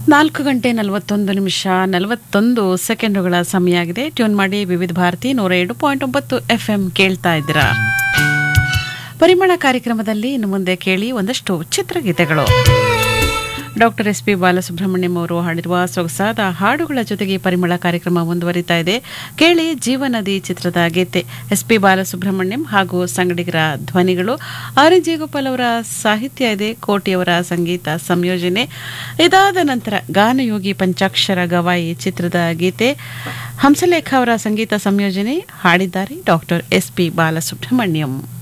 ನಾಲ್ಕು ಗಂಟೆ ನಲವತ್ತೊಂದು ನಿಮಿಷ ನಲವತ್ತೊಂದು ಸೆಕೆಂಡುಗಳ ಸಮಯ ಆಗಿದೆ ಟ್ಯೂನ್ ಮಾಡಿ ವಿವಿಧ ಭಾರತಿ ನೂರ ಏಳು ಪಾಯಿಂಟ್ ಒಂಬತ್ತು ಎಫ್ ಎಂ ಕೇಳ್ತಾ ಇದ್ದೀರಾ ಪರಿಮಳ ಕಾರ್ಯಕ್ರಮದಲ್ಲಿ ಇನ್ನು ಮುಂದೆ ಕೇಳಿ ಒಂದಷ್ಟು ಚಿತ್ರಗೀತೆಗಳು ಡಾಕ್ಟರ್ ಎಸ್ ಪಿ ಬಾಲಸುಬ್ರಹ್ಮಣ್ಯಂ ಅವರು ಹಾಡಿರುವ ಸೊಗಸಾದ ಹಾಡುಗಳ ಜೊತೆಗೆ ಪರಿಮಳ ಕಾರ್ಯಕ್ರಮ ಮುಂದುವರಿತಾ ಇದೆ ಕೇಳಿ ಜೀವನದಿ ಚಿತ್ರದ ಗೀತೆ ಎಸ್ ಪಿ ಬಾಲಸುಬ್ರಹ್ಮಣ್ಯಂ ಹಾಗೂ ಸಂಗಡಿಗರ ಧ್ವನಿಗಳು ಆರ್ ಎನ್ ಜೇಗೋಪಾಲ್ ಅವರ ಸಾಹಿತ್ಯ ಇದೆ ಕೋಟಿಯವರ ಸಂಗೀತ ಸಂಯೋಜನೆ ಇದಾದ ನಂತರ ಗಾನಯೋಗಿ ಪಂಚಾಕ್ಷರ ಗವಾಯಿ ಚಿತ್ರದ ಗೀತೆ ಹಂಸಲೇಖ ಅವರ ಸಂಗೀತ ಸಂಯೋಜನೆ ಹಾಡಿದ್ದಾರೆ ಡಾಕ್ಟರ್ ಎಸ್ ಪಿ ಬಾಲಸುಬ್ರಹ್ಮಣ್ಯಂ